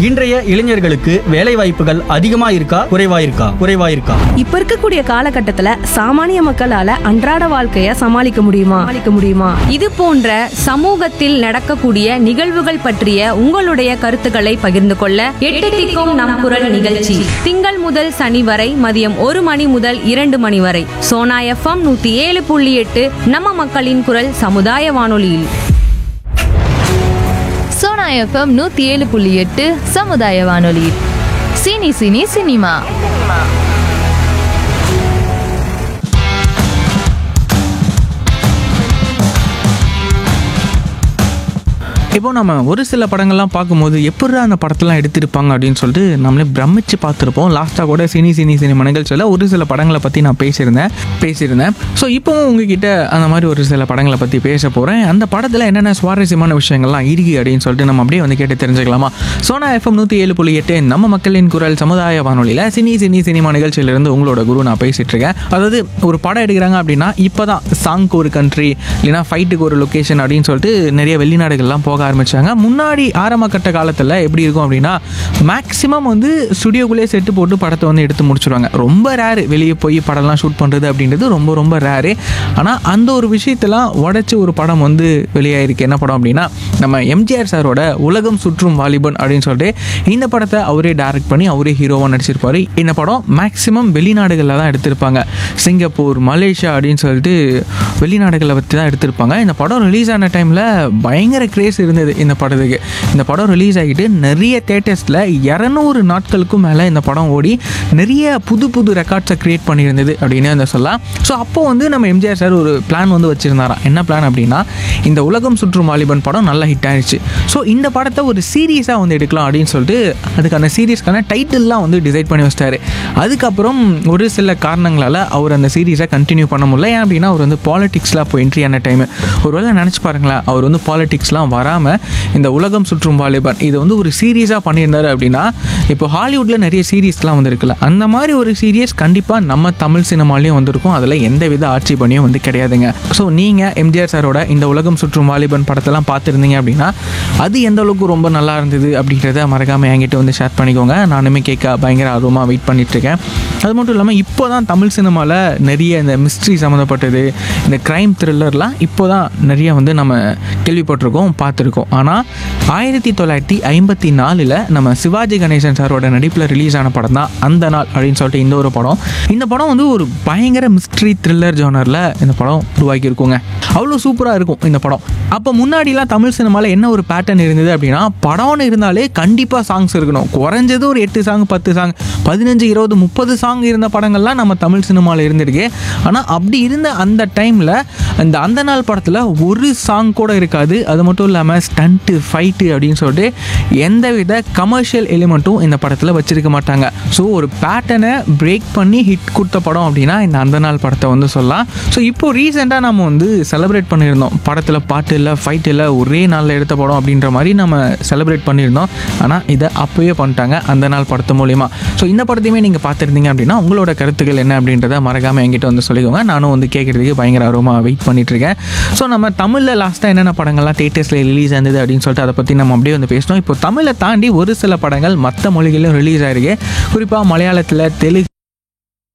இன்றைய இளைஞர்களுக்கு வேலை வாய்ப்புகள் அதிகமா இருக்கா குறைவா இருக்கா குறைவா இருக்கா இப்ப இருக்கக்கூடிய காலகட்டத்துல சாமானிய மக்களால அன்றாட வாழ்க்கைய சமாளிக்க முடியுமா சமாளிக்க முடியுமா இது போன்ற சமூகத்தில் நடக்கக்கூடிய நிகழ்வுகள் பற்றிய உங்களுடைய கருத்துக்களை பகிர்ந்து கொள்ள எட்டு திக்கும் நம் குரல் நிகழ்ச்சி திங்கள் முதல் சனி வரை மதியம் ஒரு மணி முதல் இரண்டு மணி வரை சோனா எஃப்எம் நூத்தி ஏழு புள்ளி எட்டு நம்ம மக்களின் குரல் சமுதாய வானொலியில் சோனா எஃப்எம் நூத்தி ஏழு புள்ளி எட்டு சமுதாய வானொலி சினி சினி சினிமா இப்போ நம்ம ஒரு சில படங்கள்லாம் பார்க்கும்போது எப்படி அந்த படத்தெல்லாம் எடுத்திருப்பாங்க அப்படின்னு சொல்லிட்டு நம்மளே பிரமிச்சு பார்த்துருப்போம் லாஸ்ட்டாக கூட சினி சினி சினிமா நிகழ்ச்சியில் ஒரு சில படங்களை பற்றி நான் பேசியிருந்தேன் பேசியிருந்தேன் ஸோ இப்போவும் உங்ககிட்ட அந்த மாதிரி ஒரு சில படங்களை பற்றி பேச போகிறேன் அந்த படத்தில் என்னென்ன சுவாரஸ்யமான விஷயங்கள்லாம் இருக்கு அப்படின்னு சொல்லிட்டு நம்ம அப்படியே வந்து கேட்டு தெரிஞ்சுக்கலாமா சோனா எஃப்எம் நூற்றி ஏழு புள்ளி எட்டு நம்ம மக்களின் குரல் சமுதாய வானொலியில் சினி சினி சினிமா நிகழ்ச்சியிலிருந்து உங்களோட குரு நான் பேசிட்டு இருக்கேன் அதாவது ஒரு படம் எடுக்கிறாங்க அப்படின்னா இப்போ தான் சாங்க்கு ஒரு கண்ட்ரி இல்லைனா ஃபைட்டுக்கு ஒரு லொக்கேஷன் அப்படின்னு சொல்லிட்டு நிறைய வெளிநாடுகள்லாம் போக ஆரம்பிச்சாங்க முன்னாடி ஆரம்ப கட்ட காலத்தில் எப்படி இருக்கும் அப்படின்னா மேக்ஸிமம் வந்து ஸ்டுடியோக்குள்ளேயே செட்டு போட்டு படத்தை வந்து எடுத்து முடிச்சிருவாங்க ரொம்ப ரேரு வெளியே போய் படம்லாம் ஷூட் பண்ணுறது அப்படின்றது ரொம்ப ரொம்ப ரேரு ஆனால் அந்த ஒரு விஷயத்தெல்லாம் உடச்சி ஒரு படம் வந்து வெளியாயிருக்கு என்ன படம் அப்படின்னா நம்ம எம்ஜிஆர் சாரோட உலகம் சுற்றும் வாலிபன் அப்படின்னு சொல்லிட்டு இந்த படத்தை அவரே டைரக்ட் பண்ணி அவரே ஹீரோவாக நடிச்சிருப்பாரு இந்த படம் மேக்ஸிமம் வெளிநாடுகளில் தான் எடுத்திருப்பாங்க சிங்கப்பூர் மலேசியா அப்படின்னு சொல்லிட்டு வெளிநாடுகளை பற்றி தான் எடுத்திருப்பாங்க இந்த படம் ரிலீஸ் ஆன டைமில் பயங்கர கிரேஸ் இருந்தது இந்த படத்துக்கு இந்த படம் ரிலீஸ் ஆகிட்டு நிறைய தேட்டர்ஸில் இரநூறு நாட்களுக்கும் மேலே இந்த படம் ஓடி நிறைய புது புது ரெக்கார்ட்ஸை க்ரியேட் பண்ணியிருந்தது அப்படின்னு வந்து சொல்லலாம் ஸோ அப்போ வந்து நம்ம எம்ஜிஆர் சார் ஒரு பிளான் வந்து வச்சுருந்தாராம் என்ன பிளான் அப்படின்னா இந்த உலகம் சுற்றும் வாலிபன் படம் நல்லா ஹிட் ஆயிடுச்சு ஸோ இந்த படத்தை ஒரு சீரியஸாக வந்து எடுக்கலாம் அப்படின்னு சொல்லிட்டு அதுக்கான சீரியஸ்க்கான டைட்டில்லாம் வந்து டிசைட் பண்ணி வச்சிட்டாரு அதுக்கப்புறம் ஒரு சில காரணங்களால் அவர் அந்த சீரீஸை கண்டினியூ பண்ண முடியல ஏன் அப்படின்னா அவர் வந்து பாலிடிக்ஸ்லாம் அப்போ என்ட்ரி ஆன டைம் ஒருவேளை நினச்சி பாருங்களேன் அவர் வந்து பாலிடிக்ஸ்லாம் வராமல் இந்த உலகம் சுற்றும் வாலிபன் இது வந்து ஒரு சீரியஸாக பண்ணியிருந்தாரு அப்படின்னா இப்போ ஹாலிவுட்டில் நிறைய சீரீஸ்லாம் வந்துருக்குல்ல அந்த மாதிரி ஒரு சீரியஸ் கண்டிப்பாக நம்ம தமிழ் சினிமாலையும் வந்திருக்கும் அதில் எந்த வித ஆட்சேபனையும் வந்து கிடையாதுங்க ஸோ நீங்கள் எம்ஜிஆர் சாரோட இந்த உலகம் சுற்றும் வாலிபன் படத்தெல்லாம் பார்த்துருந்தீங்க அப்படின்னா அது எந்த அளவுக்கு ரொம்ப நல்லா இருந்தது அப்படின்றத மறக்காமல் என்கிட்ட வந்து ஷேர் பண்ணிக்கோங்க நானுமே கேட்க பயங்கர ஆர்வமாக வெயிட் பண்ணிட்டு இருக்கேன் அது மட்டும் இல்லாமல் இப்போ தான் தமிழ் சினிமாவில் நிறைய இந்த மிஸ்ட்ரி சம்மந்தப்பட்டது இந்த க்ரைம் த்ரில்லர்லாம் இப்போ தான் நிறைய வந்து நம்ம கேள்விப்பட்டிருக்கோம் பார்த்துருக்கோம் ஆனால் ஆயிரத்தி தொள்ளாயிரத்தி ஐம்பத்தி நாலில் நம்ம சிவாஜி கணேசன் சாரோட நடிப்பில் ரிலீஸ் ஆன படம் தான் அந்த நாள் அப்படின்னு சொல்லிட்டு இந்த ஒரு படம் இந்த படம் வந்து ஒரு பயங்கர மிஸ்ட்ரி த்ரில்லர் ஜோனரில் இந்த படம் உருவாக்கியிருக்குங்க அவ்வளோ சூப்பராக இருக்கும் இந்த படம் அப்போ முன்னாடிலாம் தமிழ் சினிமாவில் என்ன ஒரு பேட்டர்ன் இருந்தது அப்படின்னா படம்னு இருந்தாலே கண்டிப்பாக சாங்ஸ் இருக்கணும் குறைஞ்சது ஒரு எட்டு சாங் பத்து சாங் பதினஞ்சு இருபது முப்பது சாங் இருந்த படங்கள்லாம் நம்ம தமிழ் சினிமாவில் இருந்திருக்கு ஆனால் அப்படி இருந்த அந்த டைமில் அந்த அந்த நாள் படத்தில் ஒரு சாங் கூட இருக்காது அது மட்டும் இல்லாமல் ஸ்டண்ட்டு ஃபைட்டு அப்படின்னு சொல்லிட்டு எந்தவித கமர்ஷியல் எலிமெண்ட்டும் இந்த படத்தில் வச்சிருக்க மாட்டாங்க ஸோ ஒரு பேட்டர்னை பிரேக் பண்ணி ஹிட் கொடுத்த படம் அப்படின்னா இந்த அந்த நாள் படத்தை வந்து சொல்லலாம் ஸோ இப்போ ரீசெண்டாக நம்ம வந்து செலிப்ரேட் பண்ணியிருந்தோம் படத்தில் பாட்டு இல்லை ஃபைட் இல்லை ஒரே நாளில் எடுத்த படம் அப்படின்ற மாதிரி நம்ம செலிப்ரேட் பண்ணியிருந்தோம் ஆனால் இதை அப்போயே பண்ணிட்டாங்க அந்த நாள் படத்து மூலிமா ஸோ இந்த படத்தையுமே நீங்கள் பார்த்துருந்தீங்க அப்படின்னா உங்களோட கருத்துக்கள் என்ன அப்படின்றத மறக்காமல் என்கிட்ட வந்து சொல்லிக்கோங்க நானும் வந்து கேட்குறதுக்கு பயங்கர ஆர்வமாக வெயிட் பண்ணிட்டு இருக்கேன் ஸோ நம்ம தமிழில் லாஸ்ட்டாக என்னென்ன படங்கள்லாம் தேட்டர்ஸில் ரிலீஸ் ஆனது அப்படின்னு சொல்லிட்டு அதை பற்றி நம்ம அப்படியே வந்து பேசணும் இப்போ தமிழை தாண்டி ஒரு சில படங்கள் மற்ற மொழிகளிலும் ரிலீஸ் ஆயிருக்கு குறிப்பாக மலையாளத்தில் தெலுங்கு